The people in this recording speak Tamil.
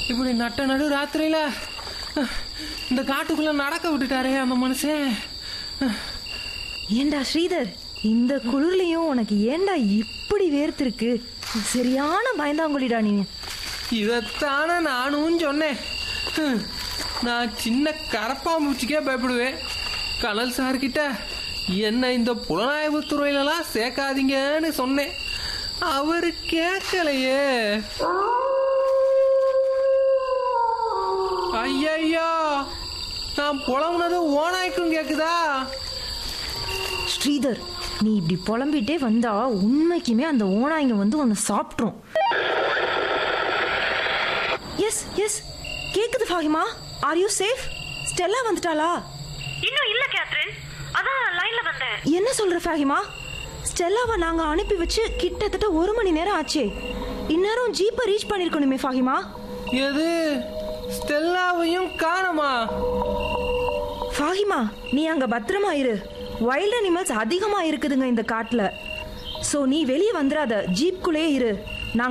இப்படி நட்ட நடு ராத்திரியில அஹ், இந்த காட்டுக்குள்ள நடக்க விட்டுட்டாரே அந்த மனுஷன் ஏண்டா ஸ்ரீதர் இந்த குளிர்லயும் உனக்கு ஏண்டா இப்படி வேர்த்திருக்கு சரியான பயந்தாங்குழிடா நீ இதைத்தானே நானும் சொன்னேன் ஹம், நான் சின்ன கரப்பாம்பூச்சிக்கே பயப்படுவேன் கனல் சார்கிட்ட என்ன இந்த புலனாய்வு துறையிலலாம் சேர்க்காதீங்கன்னு சொன்னேன் அவரு கேட்கலையே ஐயையோ நான் புலம்புனது ஓனாய்க்கும் கேக்குதா ஸ்ரீதர் நீ இப்படி புலம்பிட்டே வந்தா உண்மைக்குமே அந்த ஓனாய்ங்க வந்து உன்னை சாப்பிட்ரும் எஸ் எஸ் கேக்குது Fahima are you safe Stella வந்துட்டாளா இன்னும் இல்ல கேத்ரின் அதான் லைன்ல வந்தேன் என்ன சொல்ற ஃபாஹிமா ஸ்டெல்லாவை நாங்க அனுப்பி வச்சு கிட்டத்தட்ட ஒரு மணி நேரம் ஆச்சே இந்நேரம் ஜீப்பை ரீச் பண்ணிருக்கணுமே ஃபாஹிமா எது ஸ்டெல்லாவையும் காணமா ஃபாஹிமா நீ அங்க பத்திரமா இரு வைல்ட் அனிமல்ஸ் அதிகமா இருக்குதுங்க இந்த காட்டுல சோ நீ வெளியே வந்துடாத ஜீப்குள்ளே இரு